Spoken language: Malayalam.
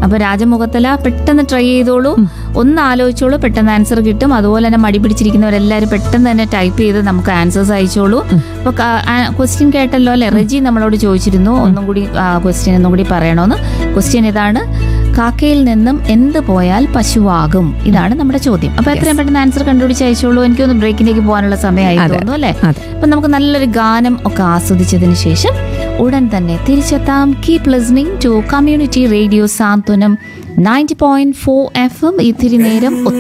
അപ്പൊ രാജമുഖത്തല പെട്ടെന്ന് ട്രൈ ചെയ്തോളൂ ഒന്ന് ആലോചിച്ചോളൂ പെട്ടെന്ന് ആൻസർ കിട്ടും അതുപോലെ തന്നെ മടി പിടിച്ചിരിക്കുന്നവരെല്ലാവരും പെട്ടെന്ന് തന്നെ ടൈപ്പ് ചെയ്ത് നമുക്ക് ആൻസേഴ്സ് അയച്ചോളൂ അപ്പൊ ക്വസ്റ്റ്യൻ കേട്ടല്ലോ അല്ലെ റെജി നമ്മളോട് ചോദിച്ചിരുന്നു ഒന്നും കൂടി ക്വസ്റ്റ്യൻ ഒന്നും കൂടി പറയണമെന്ന് ക്വസ്റ്റ്യൻ ഇതാണ് കാക്കയിൽ നിന്നും എന്ത് പോയാൽ പശുവാകും ഇതാണ് നമ്മുടെ ചോദ്യം അപ്പൊ എത്രയും പെട്ടെന്ന് ആൻസർ കണ്ടുപിടിച്ച് അയച്ചോളൂ എനിക്കൊന്ന് ബ്രേക്കിലേക്ക് പോകാനുള്ള സമയമായി അതെ. തോന്നുന്നു അല്ലെ അതെ. അപ്പൊ നമുക്ക് നല്ലൊരു ഗാനം ഒക്കെ ആസ്വദിച്ചതിന് ശേഷം ഉടൻ തന്നെ തിരിച്ചെത്താം keep listening to community radio Santhwanam ninety point four F M ഇത്തിരി നേരം